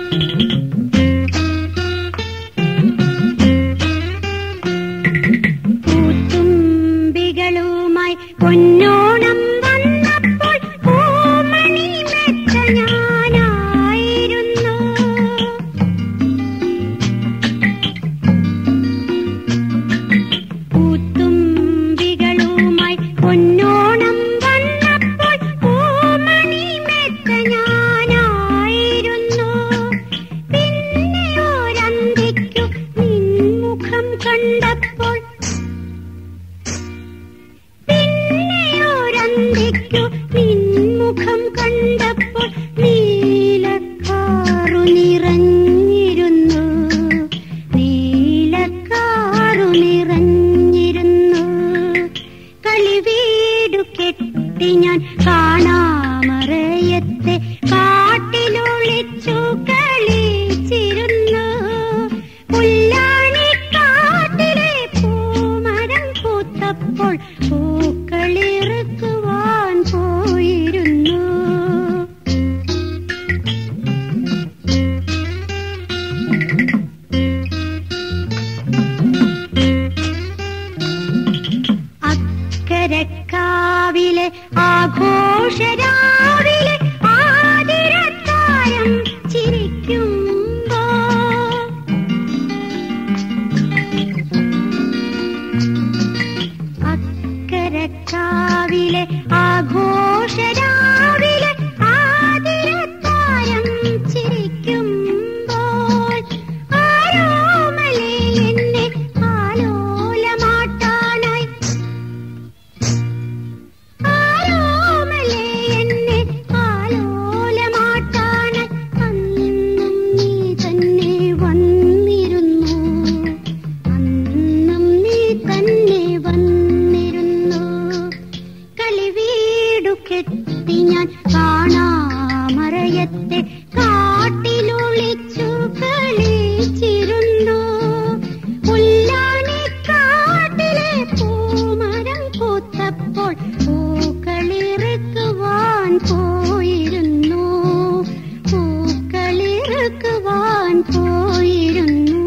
പൂത്തുമ്പികളുമായി പൊന്നോണം വന്നപ്പോൾ പൂമണി മെച്ച ഞാനായിരുന്നു പൂത്തുമ്പികളുമായി പൊന്നോണം വന്നപ്പോൾ പൂമണി മെച്ച ഞാനായിരുന്നു പിന്നെ ഒരന്തിക്കു നിൻമുഖം കണ്ടപ്പോൾ പിന്നെയൊരന്തിക്കു നിൻമുഖം കണ്ടപ്പോൾ നീലക്കാറു നിറഞ്ഞിരുന്നു നീലക്കാറു നിറഞ്ഞിരുന്നു കളിവീടു കെട്ടി ഞാൻ കാണാമറയത്തെ കാട്ടിലൊളിച്ചു കളിച്ചിരുന്നു പുല്ലാണിക്കാട്ടിലെ പൂമരം പൂത്തപ്പോൾ പൂക്കളിറുക്കുവാൻ പോയിരുന്നു അക്കരക്കാവിലെ ആഘോഷരാവിലെ ആതിരത്താരം ചിരിക്കുമ്പോ അക്കരക്കാവിലെ ആഘോഷരാവിലെ ആതിരത്താരം ചിരിക്കുമ്പോൾ ആരോമലേ എന്നെ ആലോലമാട്ടാനായി ആരോമലേ എന്നെ ആലോലമാട്ടാനായി അന്നും നീ തന്നെ വന്നിരുന്നു അന്നും നീ തന്നെ വന്നിരുന്നു കളിവീടു കെട്ടി ഞാൻ കാണാമറയത്തെ കാട്ടിലൊളിച്ചു കളിച്ചിരുന്നു പുല്ലാണിക്കാട്ടിലെ പൂമരം പൂത്തപ്പോൾ പൂക്കളിറുക്കുവാൻ പോയിരുന്നു പൂക്കളിറുക്കുവാൻ പോയിരുന്നു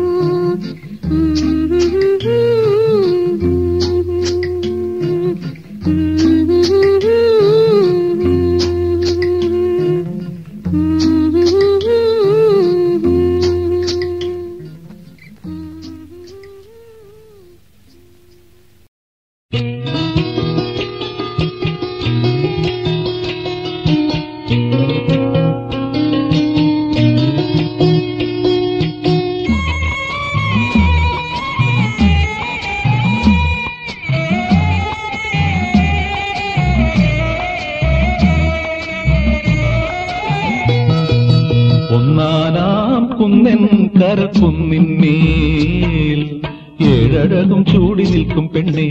ഒന്നാനാം കുന്നൻ കരക്കുന്നിന്മേൽ ഏഴഴകും ചൂടി നിൽക്കും പെണ്ണേ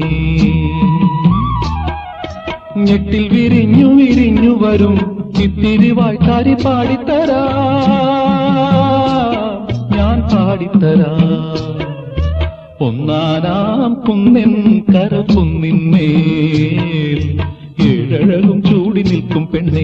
ഞെട്ടിൽ വിരിഞ്ഞു വിരിഞ്ഞു വരും ഇത്തിരി വായ്ത്താരി പാടിത്തരാ ഞാൻ പാടിത്തരാ ഒന്നാനാം കുന്നൻ കരക്കുന്നിന്മേൽ ഏഴഴകും ചൂടി നിൽക്കും പെണ്ണേ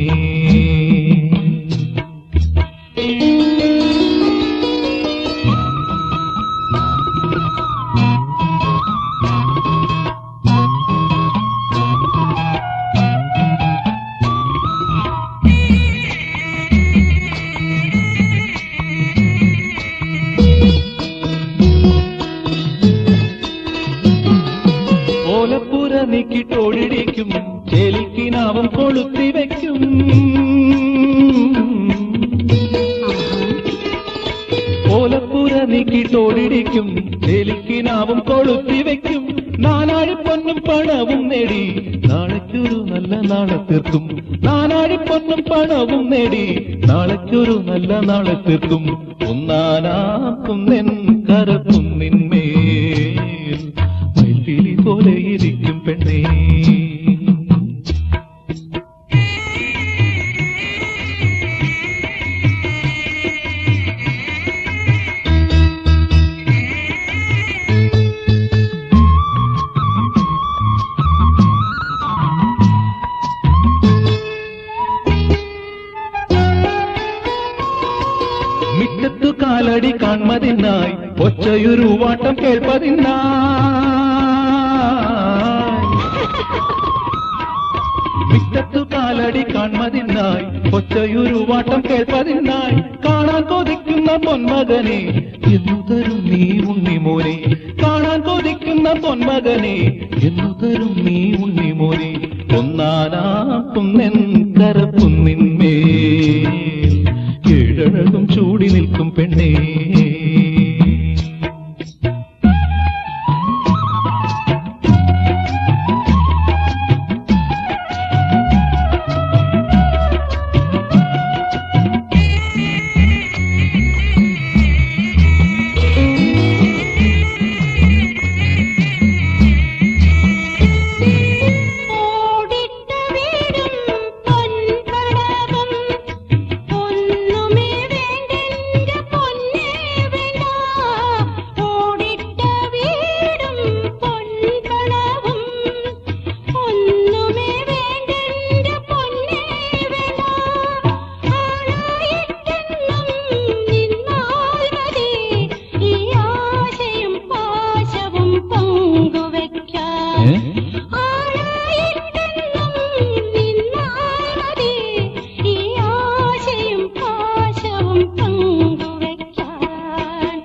ഓലപ്പുര നീക്കിട്ടോടിടിക്കും ചേലിക്കിനാവും കൊളുത്തി വെക്കും ഓലപ്പുര നീക്കിട്ടോടിടിക്കും ചേലിക്കിനാവും കൊളുത്തി വെക്കും നാനാഴി പൊന്നും പണവും നേടി നാളേക്കൊരു നല്ല നാളെ തീർക്കും നാനാഴി പൊന്നും പണവും നേടി നാളേക്കൊരു നല്ല നാളെ തീർക്കും ഒന്നാനാക്കുന്നൻ കരക്കുന്നിന്മേൽ മയിൽപീലി പോലെ ഇരിക്കും പെണ്ണേ മിറ്റത്തു കാലടി കാൺമതിനായി ഒച്ചയൊരു വാട്ടം കേൾപ്പതിനായി മിറ്റത്തു കാലടി കാൺമതിനായി ഒച്ചയൊരു വാട്ടം കേൾപ്പതിനായി കാണാൻ കൊതിക്കുന്ന പൊന്മകനെ എന്നു തരും നീ ഉണ്ണിമോനെ കാണാൻ കൊതിക്കുന്ന പൊന്മകനെ എന്നു തരും നീ ഉണ്ണിമോനെ ഒന്നാനാ കുന്നെൻ കരപ്പുന്നിന്മേൽ ഏഴഴകും ചൂടി നിൽക്കും പെണ്ണേ ഓടിട്ട വീടും പൊൻപടവും ഒന്നുമേ വേണ്ടെന്റെ പൊന്നേ വേണ്ട ഓടിട്ട വീടും പൊൻപടവും ഒന്നുമേ വേണ്ടെന്റെ പൊന്നേ വേണ്ട ആണായിട്ടെന്നും നിന്നാൽ മതി ഈ ആശയും പാശവും പങ്കുവെക്കാൻ ഏ? ആണായിട്ടെന്നും നിന്നാൽ മതി ഈ ആശയും പാശവും പങ്കുവെക്കാൻ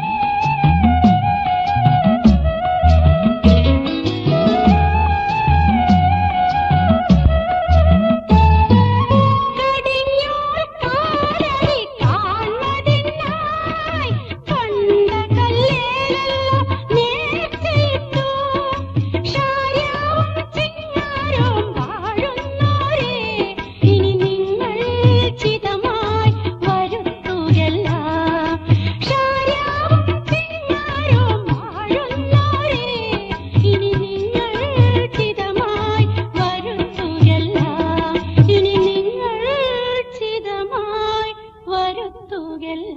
കടിഞ്ഞൂൽ കാലടി കാൺമതിനായി കണ്ട കല്ലേലെല്ലാം നേർച്ചയിട്ടു ഷായാവും ചിങ്ങാരവും വാഴുന്നോരേ ഇനി നിങ്ങൾ ചിതമായി വരുത്തുകല്ല ഷായാവും ചിങ്ങാരവും വാഴുന്നോരേ ഇനി നിങ്ങൾ ചിതമായി വരുത്തുകല്ല ഇനി നിങ്ങൾ ചിതമായി വരുത്തുകല്ല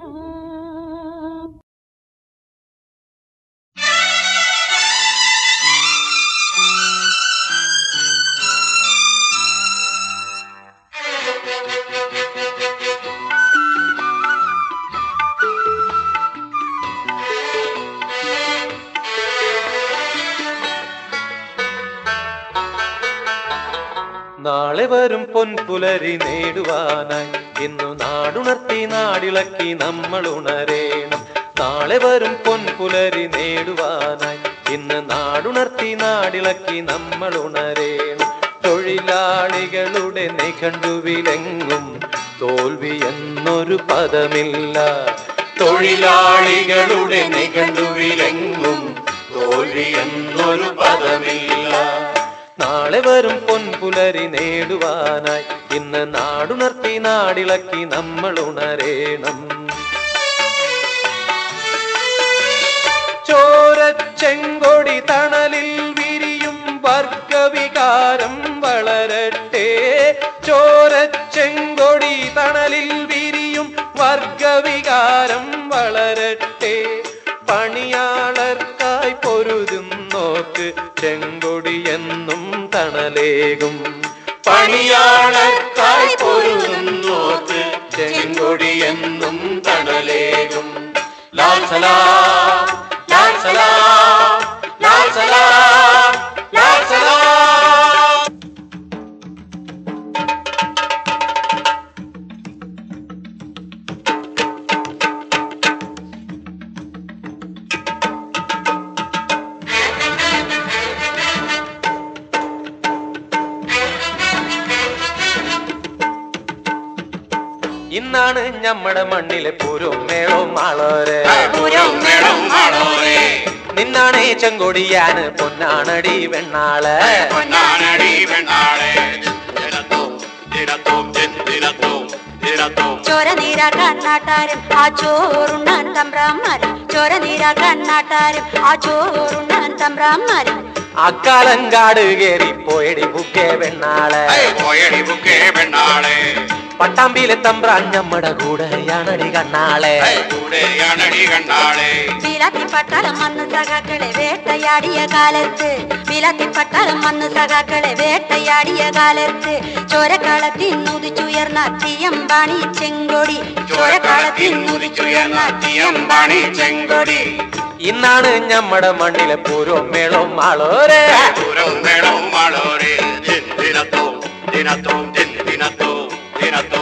നാളെ വരും പൊൻപുലരി നേടുവാനായി ഇന്നു നാടുണർത്തി നാടിളക്കി നമ്മൾ ഉണരേണം നാളെ വരും പൊൻപുലരി നേടുവാനായി ഇന്ന് നാടുണർത്തി നാടിളക്കി നമ്മൾ ഉണരേണം തൊഴിലാളികളുടെ നിഘണ്ടുവിലെങ്ങും തോൽവി എന്നൊരു പദമില്ല തൊഴിലാളികളുടെ നിഘണ്ടുവിലെങ്ങും തോൽവി എന്നൊരു പദമില്ല നാളെ വരും പൊൻപുലരി നേടുവാനായി ഇന്ന് നാടുണർത്തി നാടിളക്കി നമ്മൾ ഉണരേണം ചോരച്ചെങ്കൊടി തണലിൽ വിരിയും വർഗവികാരം വളരട്ടെ ചോരച്ചെങ്കൊടി തണലിൽ വിരിയും വർഗവികാരം വളരട്ടെ പണിയാളർക്കായി പൊരുതുന്നോക്ക് ചെങ്കൊടി എന്നും തണലേകും പണിയാളർക്കായി പൊരുതുന്നോക്ക് ചെങ്കൊടി എന്നും തണലേകും ലാൽ സലാം ലാൽ സലാം ലാൽ സലാം ലാൽ സലാം ഇന്നാണ് ഞമ്മടെ മണ്ണിലെ പൂരവും മേളവും മാളോരെ നിന്നാണ് ചെങ്കൊടിയാന് പൊന്നാണടി വെണ്ണാള് പൊന്നാനടി പെണ്ണാളെ ദിനത്തോം ദിനത്തോം ദിനത്തോം ദിനത്തോം ചോര നീര കണ്ണാട്ടാരും ആ ചോറുണ്ണാൻ തമ്പ്രാന്മാരും ചോര നീര കണ്ണാട്ടാരും ആ ചോറുണ്ണാൻ തമ്പ്രാന്മാരും അക്കാലങ്കാട് കേറി പോയടി ബുക്കേ വെണ്ണാള് പോയടി ബുക്കേ പെണ്ണാളെ പട്ടാമ്പിയിലെ തമ്പ്രാൻ ഞമ്മടെ കൂടെയാണടി കണ്ണാളെ കൂടെയാണടി കണ്ണാളെ വിലത്തി പട്ടാളം വന്ന് സഖാക്കളെ വേട്ടയാടിയ കാലത്ത് വിലത്തി പട്ടാളം വന്ന് സഖാക്കളെ വേട്ടയാടിയ കാലത്ത് ചോരക്കാളത്തിൽ നുതിച്ചുയർന്ന തീയമ്പാണി ചെങ്കൊടി ചോരക്കാളത്തിൽ നുതിച്ചുയർന്ന തീയമ്പാണി ചെങ്കൊടി ഇന്നാണ് ഞമ്മടെ മണ്ണിലെ പൂരവും മേളവും മാളോരെ പൂരവും മേളവും മാളോരെ ദിനത്തോം ദിനത്തോം ദിൻ ദിനത്തോം ദിനത്തോം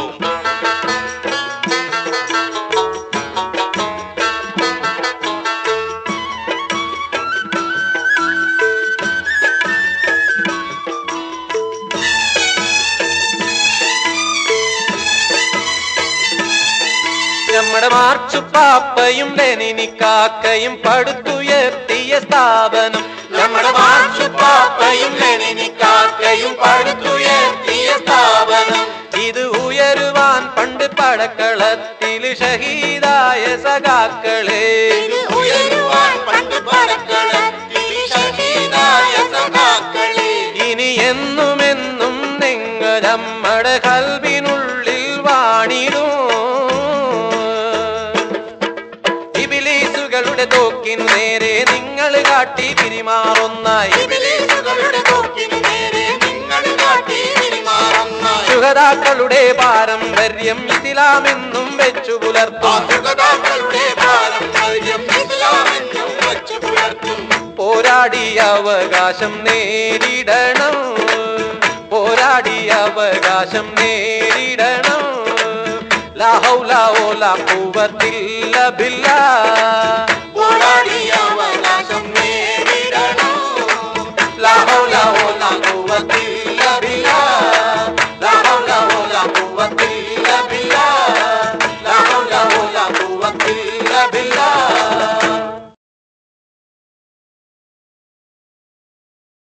നമ്മുടെ മാർച്ചുപ്പാപ്പയും ലെനിനിക്കാക്കയും പടുത്തുയർത്തിയ സ്ഥാപനം നമ്മുടെ മാർച്ചുപ്പാപ്പയും ലെനിനിക്കാക്കയും പടുത്തുയർത്തിയ സ്ഥാപനം ഇത് ഉയരുവാൻ പണ്ട് പടക്കളത്തിൽ ഷഹീദായ സഖാക്കളെ ഇത് ഉയരുവാൻ പണ്ട് പടക്കളത്തിൽ ഷഹീദായ സഖാക്കളെ. ഇനി എന്നും എന്നും നിങ്ങൾ നമ്മുടെ കൽവിനുള്ളിൽ വാണിടും ഇബിലീസുകളുടെ തോക്കിനു നേരെ നിങ്ങൾ കാട്ടി പിരിമാറുന്നായി ഇബ്ലീസുകളുടെ തോക്കിനു നേരെ നിങ്ങൾ കാട്ടി പെരുമാറുന്നായി. ശുഹതാക്കളുടെ പാരമ്പര്യം ഇസ്ലാമെന്നും വെച്ചു പുലർത്തും സുഗതാക്കളുടെ പാരമ്പര്യം ഇസ്ലാമെന്നും വച്ചു പുലർത്തും പോരാടി അവകാശം നേടിടണം പോരാടി അവകാശം നേടിടണം ലാഹൗല ഓല കൂവത്തില്ല ബില്ല